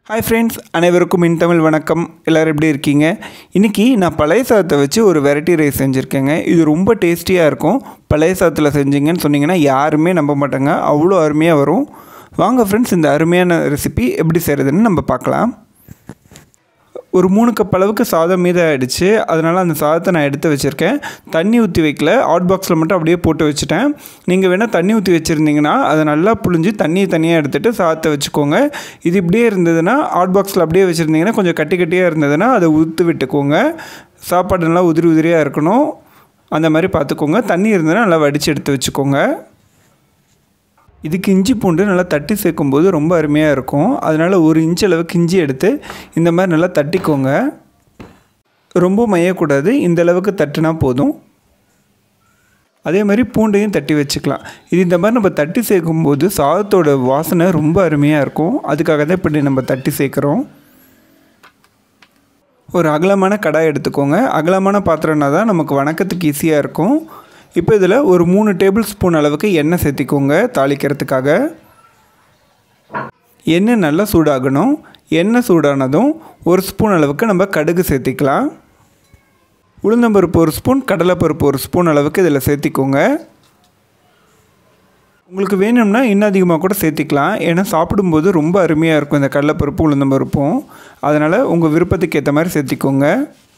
hi friends அனைவருக்கும் இன் தமிழ் வணக்கம் எல்லோரும் எப்படி இருக்கீங்க இன்றைக்கி நான் பழைய சாதத்தை வச்சு ஒரு வெரைட்டி ரைஸ் செஞ்சுருக்கேங்க இது ரொம்ப டேஸ்டியாக இருக்கும் பழைய சாதத்தில் செஞ்சீங்கன்னு சொன்னீங்கன்னா யாருமே நம்ப மாட்டாங்க அவ்வளோ அருமையாக வரும் வாங்க ஃப்ரெண்ட்ஸ் இந்த அருமையான ரெசிபி எப்படி செய்கிறதுன்னு நம்ம பார்க்கலாம் ஒரு மூணு கப் அளவுக்கு சாதம் மீதம் ஆகிடுச்சு அதனால் அந்த சாதத்தை நான் எடுத்து வச்சுருக்கேன் தண்ணி ஊற்றி வைக்கல ஹாட் பாக்ஸில் மட்டும் அப்படியே போட்டு வச்சுட்டேன் நீங்கள் வேணால் தண்ணி ஊற்றி வச்சுருந்தீங்கன்னா அதை நல்லா புழிஞ்சு தண்ணியை தனியாக எடுத்துகிட்டு சாதத்தை வச்சுக்கோங்க இது இப்படியே இருந்ததுன்னா ஹாட் பாக்ஸில் அப்படியே வச்சுருந்தீங்கன்னா கொஞ்சம் கட்டி கட்டியாக இருந்ததுன்னா அதை ஊற்றி விட்டுக்கோங்க சாப்பாடு நல்லா உதிரி உதிரியாக இருக்கணும் அந்த மாதிரி பார்த்துக்கோங்க தண்ணி இருந்ததுன்னா நல்லா வடித்து எடுத்து வச்சுக்கோங்க இதுக்கு இஞ்சி பூண்டு நல்லா தட்டி சேர்க்கும்போது ரொம்ப அருமையாக இருக்கும் அதனால் ஒரு இன்ச் அளவுக்கு இஞ்சி எடுத்து இந்த மாதிரி நல்லா தட்டிக்கோங்க ரொம்ப மையக்கூடாது இந்த அளவுக்கு தட்டினா போதும் அதே மாதிரி பூண்டையும் தட்டி வச்சுக்கலாம் இது இந்த மாதிரி நம்ம தட்டி சேர்க்கும்போது சாதத்தோட வாசனை ரொம்ப அருமையாக இருக்கும் அதுக்காக தான் இப்படி நம்ம தட்டி சேர்க்குறோம் ஒரு அகலமான கடாய் எடுத்துக்கோங்க அகலமான பாத்திரம்னா தான் நமக்கு வணக்கத்துக்கு ஈஸியாக இருக்கும் இப்போ இதில் ஒரு மூணு டேபிள் ஸ்பூன் அளவுக்கு எண்ணெய் சேர்த்திக்கோங்க தாளிக்கிறதுக்காக எண்ணெய் நல்லா சூடாகணும் எண்ணெய் சூடானதும் ஒரு ஸ்பூன் அளவுக்கு நம்ம கடுகு சேர்த்திக்கலாம் உளுந்தம்பருப்பு ஒரு ஸ்பூன் கடலைப்பருப்பு ஒரு ஸ்பூன் அளவுக்கு இதில் சேர்த்திக்கோங்க உங்களுக்கு வேணும்னா இன்னும் அதிகமாக கூட சேர்த்திக்கலாம் ஏன்னா சாப்பிடும்போது ரொம்ப அருமையாக இருக்கும் இந்த கடலைப்பருப்பு உளுந்தம்பருப்பும் அதனால் உங்கள் விருப்பத்துக்கு ஏற்ற மாதிரி சேர்த்திக்கோங்க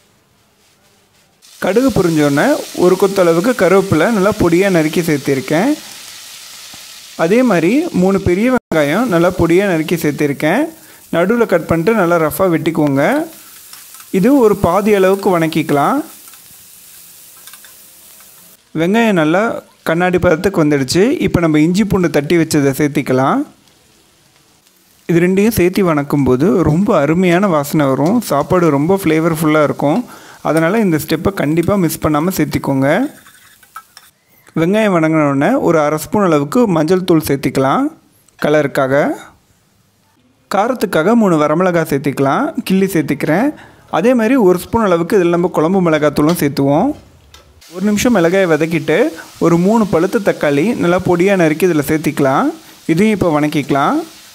கடுகு புரிஞ்சோடனே ஒரு கொத்தளவுக்கு கருவேப்பிலை நல்லா பொடியாக நறுக்கி சேர்த்திருக்கேன் அதே மாதிரி மூணு பெரிய வெங்காயம் நல்லா பொடியாக நறுக்கி சேர்த்திருக்கேன் நடுவில் கட் பண்ணிட்டு நல்லா ரஃப்பாக வெட்டிக்கோங்க இது ஒரு பாதி அளவுக்கு வணக்கிக்கலாம் வெங்காயம் நல்லா கண்ணாடி பதத்துக்கு வந்துடுச்சு இப்போ நம்ம இஞ்சி பூண்டு தட்டி வச்சதை சேர்த்திக்கலாம் இது ரெண்டையும் சேர்த்தி வணக்கும்போது ரொம்ப அருமையான வாசனை வரும் சாப்பாடு ரொம்ப ஃப்ளேவர்ஃபுல்லாக இருக்கும் அதனால் இந்த ஸ்டெப்பை கண்டிப்பாக மிஸ் பண்ணாமல் சேர்த்திக்கோங்க வெங்காயம் வணங்கினோடனே ஒரு அரை ஸ்பூன் அளவுக்கு மஞ்சள் தூள் சேர்த்திக்கலாம் கலருக்காக காரத்துக்காக மூணு வரமிளகாய் சேர்த்திக்கலாம் கிள்ளி சேர்த்திக்கிறேன் அதே மாதிரி ஒரு ஸ்பூன் அளவுக்கு இதில் நம்ம குழம்பு மிளகாத்தூளும் சேர்த்துவோம் ஒரு நிமிஷம் மிளகாயை வதக்கிட்டு ஒரு மூணு பழுத்த தக்காளி நல்லா பொடியாக நறுக்கி இதில் சேர்த்திக்கலாம் இதையும் இப்போ வணக்கிக்கலாம்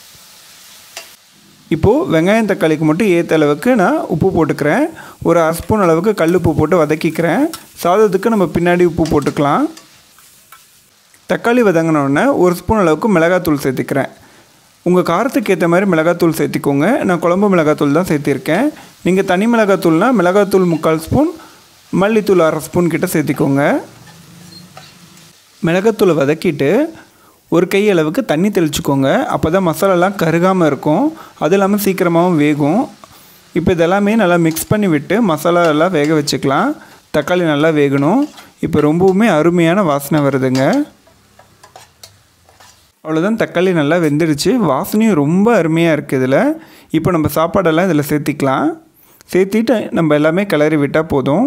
இப்போது வெங்காயம் தக்காளிக்கு மட்டும் ஏற்ற அளவுக்கு நான் உப்பு போட்டுக்கிறேன் ஒரு அரை ஸ்பூன் அளவுக்கு கல் உப்பு போட்டு வதக்கிக்கிறேன் சாதத்துக்கு நம்ம பின்னாடி உப்பு போட்டுக்கலாம் தக்காளி வதங்கினோடனே ஒரு ஸ்பூன் அளவுக்கு மிளகாத்தூள் சேர்த்துக்கிறேன் உங்கள் காரத்துக்கு ஏற்ற மாதிரி மிளகாத்தூள் சேர்த்திக்கோங்க நான் குழம்பு மிளகாத்தூள் தான் சேர்த்திருக்கேன் நீங்கள் தனி மிளகாத்தூள்னால் மிளகாத்தூள் முக்கால் ஸ்பூன் மல்லித்தூள் அரை ஸ்பூன் கிட்ட சேர்த்திக்கோங்க மிளகாத்தூளை வதக்கிட்டு ஒரு கை அளவுக்கு தண்ணி தெளிச்சுக்கோங்க அப்போ தான் மசாலாலாம் கருகாமல் இருக்கும் அது இல்லாமல் சீக்கிரமாகவும் வேகும் இப்போ இதெல்லாமே நல்லா மிக்ஸ் பண்ணி விட்டு மசாலா எல்லாம் வேக வச்சுக்கலாம் தக்காளி நல்லா வேகணும் இப்போ ரொம்பவுமே அருமையான வாசனை வருதுங்க அவ்வளோதான் தக்காளி நல்லா வெந்துடுச்சு வாசனையும் ரொம்ப அருமையாக இருக்குது இதில் இப்போ நம்ம சாப்பாடெல்லாம் இதில் சேர்த்திக்கலாம் சேர்த்திட்டு நம்ம எல்லாமே கிளறி விட்டால் போதும்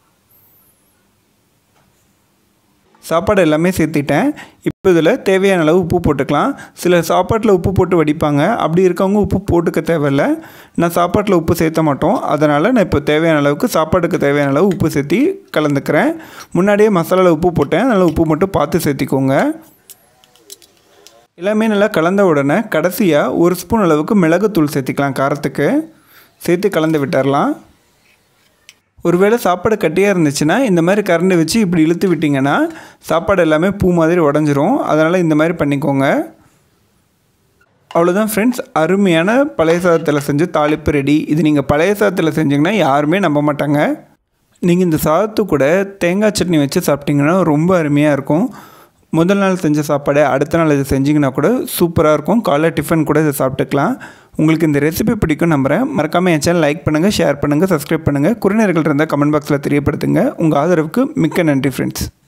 சாப்பாடு எல்லாமே சேர்த்திட்டேன் இப்போ இதில் தேவையான அளவு உப்பு போட்டுக்கலாம் சில சாப்பாட்டில் உப்பு போட்டு வடிப்பாங்க அப்படி இருக்கவங்க உப்பு போட்டுக்க தேவையில்ல நான் சாப்பாட்டில் உப்பு சேர்த்த மாட்டோம் அதனால் நான் இப்போ தேவையான அளவுக்கு சாப்பாட்டுக்கு தேவையான அளவு உப்பு சேர்த்தி கலந்துக்கிறேன் முன்னாடியே மசாலாவில் உப்பு போட்டேன் அதனால் உப்பு மட்டும் பார்த்து சேர்த்திக்கோங்க எல்லாமே நல்லா கலந்த உடனே கடைசியாக ஒரு ஸ்பூன் அளவுக்கு மிளகுத்தூள் சேர்த்திக்கலாம் காரத்துக்கு சேர்த்து கலந்து விட்டுறலாம் ஒருவேளை சாப்பாடு கட்டியாக இருந்துச்சுன்னா இந்த மாதிரி கரண்டி வச்சு இப்படி இழுத்து விட்டிங்கன்னா சாப்பாடு எல்லாமே பூ மாதிரி உடஞ்சிரும் அதனால் இந்த மாதிரி பண்ணிக்கோங்க அவ்வளோதான் ஃப்ரெண்ட்ஸ் அருமையான பழைய சாதத்தில் செஞ்ச தாளிப்பு ரெடி இது நீங்கள் பழைய சாதத்தில் செஞ்சிங்கன்னா யாருமே நம்ப மாட்டாங்க நீங்கள் இந்த சாதத்து கூட தேங்காய் சட்னி வச்சு சாப்பிட்டிங்கன்னா ரொம்ப அருமையாக இருக்கும் முதல் நாள் செஞ்ச சாப்பாடு அடுத்த நாள் இது செஞ்சிங்கன்னா கூட சூப்பராக இருக்கும் காலை டிஃபன் கூட இதை சாப்பிட்டுக்கலாம் உங்களுக்கு இந்த ரெசிபி பிடிக்கும் நம்புகிறேன் மறக்காமல் என் சேனல் லைக் பண்ணுங்கள் ஷேர் பண்ணுங்கள் சப்ஸ்கிரைப் பண்ணுங்கள் குறுநேர்கள் இருந்தால் கமெண்ட் பாக்ஸில் தெரியப்படுத்துங்க உங்கள் ஆதரவுக்கு மிக்க நன்றி ஃப்ரெண்ட்ஸ்